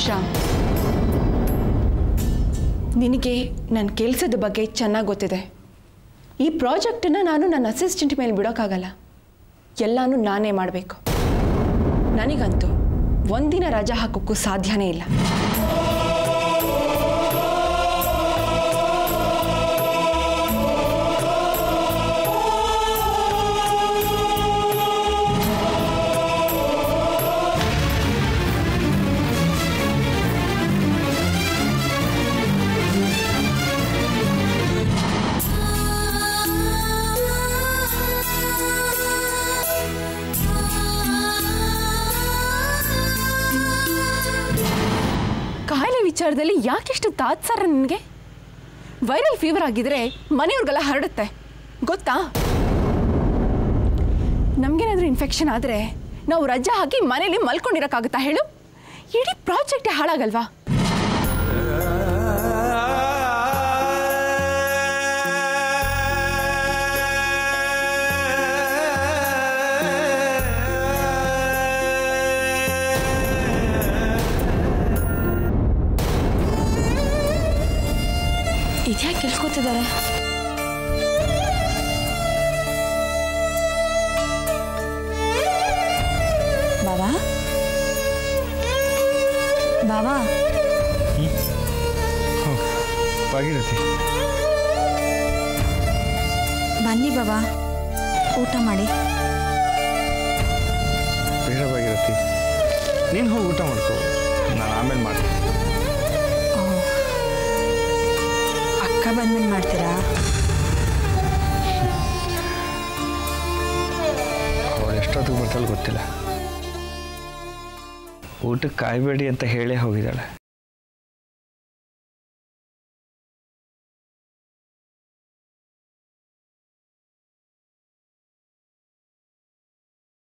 ಶ್ಯಾಮ್ ನಿನಗೆ ನನ್ನ ಕೆಲಸದ ಬಗ್ಗೆ ಚೆನ್ನಾಗಿ ಗೊತ್ತಿದೆ ಈ ಪ್ರಾಜೆಕ್ಟನ್ನು ನಾನು ನನ್ನ ಅಸಿಸ್ಟೆಂಟ್ ಮೇಲೆ ಬಿಡೋಕ್ಕಾಗಲ್ಲ ಎಲ್ಲನೂ ನಾನೇ ಮಾಡಬೇಕು ನನಗಂತೂ ಒಂದಿನ ರಜಾ ಹಾಕೋಕ್ಕೂ ಸಾಧ್ಯನೇ ಇಲ್ಲ ಕಾಯಿಲೆ ವಿಚಾರದಲ್ಲಿ ಯಾಕೆಷ್ಟು ತಾತ್ಸಾರ ನಿನಗೆ ವೈರಲ್ ಫೀವರ್ ಆಗಿದ್ರೆ ಮನೆಯವ್ರಿಗೆಲ್ಲ ಹರಡುತ್ತೆ ಗೊತ್ತಾ ನಮಗೇನಾದ್ರೂ ಇನ್ಫೆಕ್ಷನ್ ಆದರೆ ನಾವು ರಜಾ ಹಾಕಿ ಮನೇಲಿ ಮಲ್ಕೊಂಡಿರೋಕ್ಕಾಗುತ್ತಾ ಹೇಳು ಇಡೀ ಪ್ರಾಜೆಕ್ಟೇ ಹಾಳಾಗಲ್ವಾ ಇದ್ಯಾಕೆ ಕೇಳ್ಕೊತಿದ್ದಾರೆ ಬಾಬಾ ಬಾಬಾ ಭಾಗೀರಥಿ ಬನ್ನಿ ಬಾಬಾ ಊಟ ಮಾಡಿ ಬೇಡ ಭಾಗೀರಥಿ ನೀನು ಹೋಗಿ ಊಟ ಮಾಡ್ಕೋ ನಾನು ಆಮೇಲೆ ಮಾಡ್ತೀನಿ ಅಕ್ಕ ಬಂದ್ಮೇಲೆ ಮಾಡ್ತೀರಾ ಅವಳು ಎಷ್ಟೊತ್ತಿಗೆ ಬರ್ತಾಳೆ ಗೊತ್ತಿಲ್ಲ ಊಟಕ್ಕೆ ಕಾಯಬೇಡಿ ಅಂತ ಹೇಳೇ ಹೋಗಿದ್ದಾಳೆ